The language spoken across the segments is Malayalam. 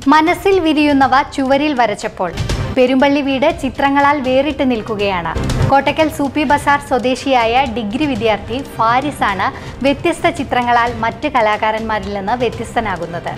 മനസ്സിൽ വിരിയുന്നവ ചുവരിൽ വരച്ചപ്പോൾ പെരുമ്പള്ളി വീട് ചിത്രങ്ങളാൽ വേറിട്ട് നിൽക്കുകയാണ് കോട്ടക്കൽ സൂപ്പി ബസാർ സ്വദേശിയായ ഡിഗ്രി വിദ്യാർത്ഥി ഫാരിസാണ് വ്യത്യസ്ത ചിത്രങ്ങളാൽ മറ്റ് കലാകാരന്മാരിൽ നിന്ന് വ്യത്യസ്തനാകുന്നത്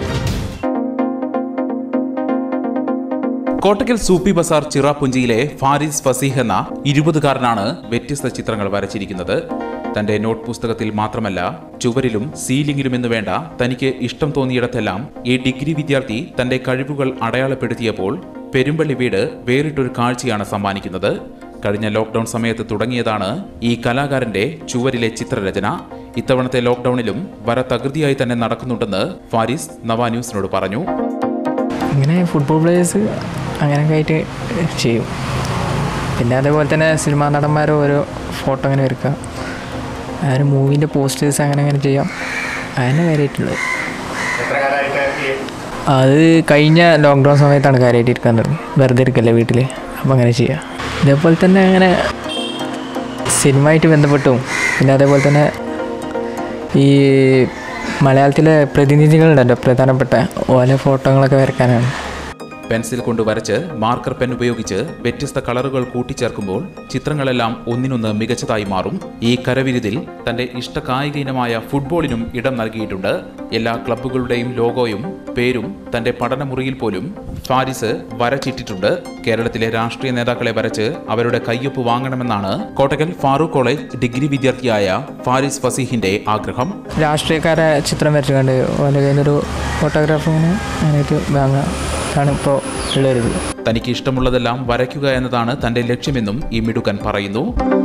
കോട്ടക്കൽ സൂപ്പി ബസാർ ചിറാപ്പുഞ്ചിയിലെ ഫാരിസ് ഫസീഹ് എന്ന ഇരുപതുകാരനാണ് വ്യത്യസ്ത ചിത്രങ്ങൾ വരച്ചിരിക്കുന്നത് തന്റെ നോട്ട് പുസ്തകത്തിൽ മാത്രമല്ല ചുവരിലും സീലിംഗിലും എന്ന് വേണ്ട തനിക്ക് ഇഷ്ടം തോന്നിയിടത്തെല്ലാം ഈ ഡിഗ്രി വിദ്യാർത്ഥി തന്റെ കഴിവുകൾ അടയാളപ്പെടുത്തിയപ്പോൾ പെരുമ്പള്ളി വീട് വേറിട്ടൊരു കാഴ്ചയാണ് സമ്മാനിക്കുന്നത് കഴിഞ്ഞ ലോക്ക്ഡൌൺ സമയത്ത് തുടങ്ങിയതാണ് ഈ കലാകാരന്റെ ചുവരിലെ ചിത്രരചന ഇത്തവണത്തെ ലോക്ക്ഡൌണിലും വര തകൃതിയായി തന്നെ നടക്കുന്നുണ്ടെന്ന് ഫാരിസ് നവാ ന്യൂസിനോട് പറഞ്ഞു ഇങ്ങനെ ഫുട്ബോൾ പ്ലേയേഴ്സ് അങ്ങനെയൊക്കെ ആയിട്ട് ചെയ്യും പിന്നെ അതേപോലെ തന്നെ സിനിമാ നടന്മാരെ ഓരോ ഫോട്ടോ അങ്ങനെ വരയ്ക്കുക അങ്ങനെ മൂവീൻ്റെ പോസ്റ്റേഴ്സ് അങ്ങനെ അങ്ങനെ ചെയ്യാം അതിനെ കാര്യമായിട്ടുള്ളത് അത് കഴിഞ്ഞ ലോക്ക്ഡൗൺ സമയത്താണ് കാര്യമായിട്ട് ഇരിക്കാൻ തുടങ്ങി വെറുതെ ഇരിക്കല്ലേ വീട്ടിൽ അപ്പോൾ അങ്ങനെ ചെയ്യാം ഇതേപോലെ തന്നെ അങ്ങനെ സിനിമയായിട്ട് ബന്ധപ്പെട്ടും പിന്നെ അതേപോലെ തന്നെ ഈ മലയാളത്തിലെ പ്രതിനിധികളുണ്ടല്ലോ പ്രധാനപ്പെട്ട ഓല ഫോട്ടോകളൊക്കെ വരയ്ക്കാനാണ് പെൻസിൽ കൊണ്ട് വരച്ച് മാർക്കർ പെൻ ഉപയോഗിച്ച് വ്യത്യസ്ത കളറുകൾ കൂട്ടിച്ചേർക്കുമ്പോൾ ചിത്രങ്ങളെല്ലാം ഒന്നിനൊന്ന് മികച്ചതായി മാറും ഈ കരവിരുതിൽ തന്റെ ഇഷ്ട കായിക ഇനമായ ഫുട്ബോളിനും ഇടം നൽകിയിട്ടുണ്ട് എല്ലാ ക്ലബ്ബുകളുടെയും ലോഗോയും പേരും തന്റെ പഠനമുറിയിൽ പോലും ഫാരിസ് വരച്ചിട്ടിട്ടുണ്ട് കേരളത്തിലെ രാഷ്ട്രീയ നേതാക്കളെ വരച്ച് അവരുടെ കയ്യൊപ്പ് വാങ്ങണമെന്നാണ് കോട്ടക്കൽ ഫാറൂഖ് കോളേജ് ഡിഗ്രി വിദ്യാർത്ഥിയായ ഫാരിസ് ഫസീഹിന്റെ ആഗ്രഹം രാഷ്ട്രീയക്കാരെ ചിത്രം വരച്ചുകൊണ്ട് ഓല കയ്യിലൊരു ഫോട്ടോഗ്രാഫ് ഇങ്ങനെ അങ്ങനെയായിട്ട് വാങ്ങുക ആണ് ഇപ്പോൾ ഉള്ളൊരിത് തനിക്ക് ഇഷ്ടമുള്ളതെല്ലാം വരയ്ക്കുക എന്നതാണ് തന്റെ ലക്ഷ്യമെന്നും ഈ മിടുക്കൻ പറയുന്നു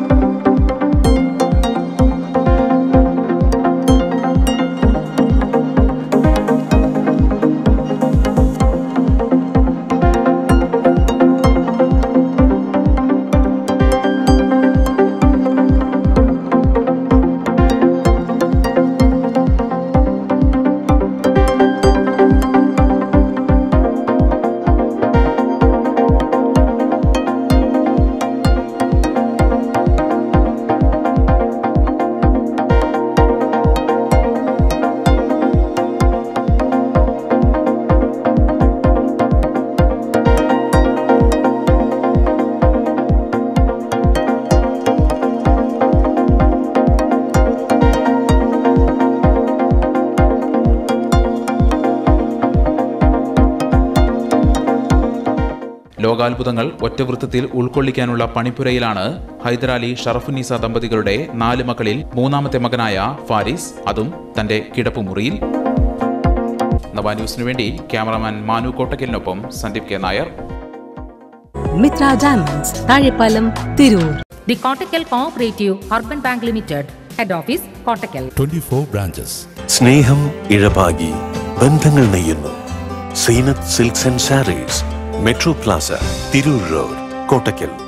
ലോകാത്ഭുതങ്ങൾ ഒറ്റവൃത്തത്തിൽ ഉൾക്കൊള്ളിക്കാനുള്ള പണിപ്പുരയിലാണ് ഹൈദരാലി ഷറഫുന്നീസ ദമ്പതികളുടെ നാല് മക്കളിൽ മൂന്നാമത്തെ മകനായ ഫാരിസ് അതും തന്റെ കിടപ്പുമുറിയിൽ നവാ ന്യൂസിനു വേണ്ടി ക്യാമറമാൻ മാനു കോട്ടക്കലിനൊപ്പം Sandeep K Nair Mitra diamonds Thazhepalam Tirur The Kottakkal Cooperative Urban Bank Limited, Head Office, Kottakkal. 24 branches. സ്നേഹം ഇഴപാകി ബന്ധങ്ങൾ നെയ്യുന്നു Zeenath silks and saris metro plaza Tirur road Kottakkal